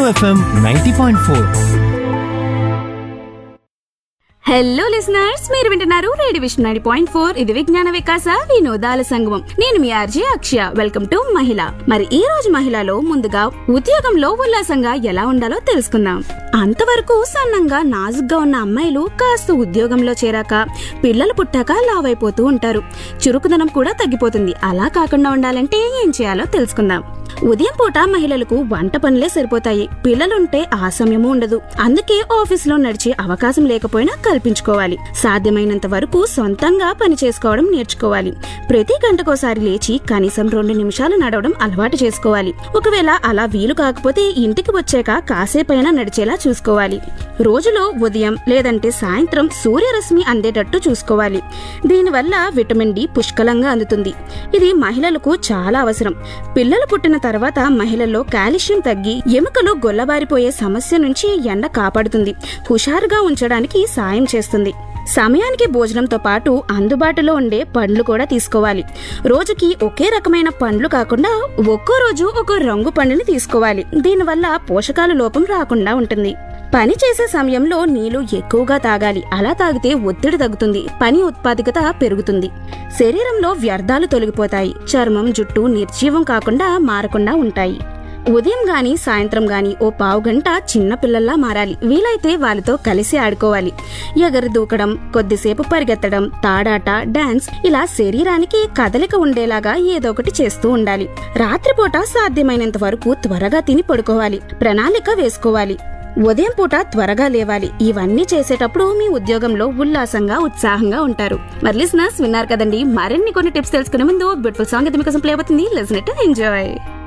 FM ninety point four hello listeners మీరు వింటున్నారు radio vision nine point four ఇది విజ్ఞాన వికాస వినోదాల సంగమం నేను మీ ఆర్జే అక్షయ వెల్కమ్ టు మహిళ మరి ఈ రోజు మహిళలో ముందుగా ఉద్యోగంలో ఉల్లాసంగా ఎలా ఉండాలో తెలుసుకుందాం అంతవరకు సన్నంగా నాజుగ్గా ఉన్న అమ్మాయిలు కాస్త ఉద్యోగంలో చేరాక పిల్లలు పుట్టాక లావైపోతూ ఉంటారు చురుకుదనం కూడా తగ్గిపోతుంది అలా కాకుండా ఉండాలంటే ఏం చేయాలో తెలుసుకుందాం ఉదయం పూట మహిళలకు వంట పనులే సరిపోతాయి పిల్లలుంటే ఆ సమయము ఉండదు అందుకే ఆఫీస్ లో నడిచే అవకాశం లేకపోయినా కల్పించుకోవాలి సాధ్యమైనంత వరకు సొంతంగా పని చేసుకోవడం నేర్చుకోవాలి ప్రతి గంటకోసారి లేచి కనీసం రెండు నిమిషాలు నడవడం అలవాటు చేసుకోవాలి ఒకవేళ అలా వీలు కాకపోతే ఇంటికి వచ్చాక కాసేపైనా నడిచేలా చూసుకోవాలి రోజులో ఉదయం లేదంటే సాయంత్రం సూర్యరశ్మి అందేటట్టు చూసుకోవాలి దీనివల్ల విటమిన్ డి పుష్కలంగా అందుతుంది ఇది మహిళలకు చాలా అవసరం పిల్లలు పుట్టిన తర్వాత మహిళల్లో కాల్షియం తగ్గి ఎముకలు గొల్లబారిపోయే సమస్య నుంచి ఎండ కాపాడుతుంది హుషారుగా ఉంచడానికి సాయం చేస్తుంది సమయానికి భోజనంతో పాటు అందుబాటులో ఉండే పండ్లు కూడా తీసుకోవాలి రోజుకి ఒకే రకమైన పండ్లు కాకుండా ఒక్కో రోజు ఒక రంగు పండుని తీసుకోవాలి దీనివల్ల పోషకాల లోపం రాకుండా ఉంటుంది పని చేసే సమయంలో నీళ్లు ఎక్కువగా తాగాలి అలా తాగితే ఒత్తిడి తగ్గుతుంది పని ఉత్పాదకత పెరుగుతుంది శరీరంలో వ్యర్థాలు తొలగిపోతాయి చర్మం జుట్టు నిర్జీవం కాకుండా మారకుండా ఉంటాయి ఉదయం గాని సాయంత్రం గాని ఓ పావు గంట చిన్న పిల్లల్లా మారాలి వీలైతే వాళ్ళతో కలిసి ఆడుకోవాలి ఎగరు దూకడం కొద్దిసేపు పరిగెత్తడం తాడాట డాన్స్ ఇలా శరీరానికి కదలిక ఉండేలాగా ఏదో ఒకటి చేస్తూ ఉండాలి రాత్రిపూట సాధ్యమైనంత వరకు త్వరగా తిని పడుకోవాలి ప్రణాళిక వేసుకోవాలి ఉదయం పూట త్వరగా లేవాలి ఇవన్నీ చేసేటప్పుడు మీ ఉద్యోగంలో ఉల్లాసంగా ఉత్సాహంగా ఉంటారు మరి లిసనర్స్ విన్నారు కదండి మరిన్ని కొన్ని టిప్స్ తెలుసుకునే ముందు బ్యూటిఫుల్ సాంగ్ అయితే మీకోసం ప్లే అవుతుంది లిసన్ ఇట్ ఎంజాయ్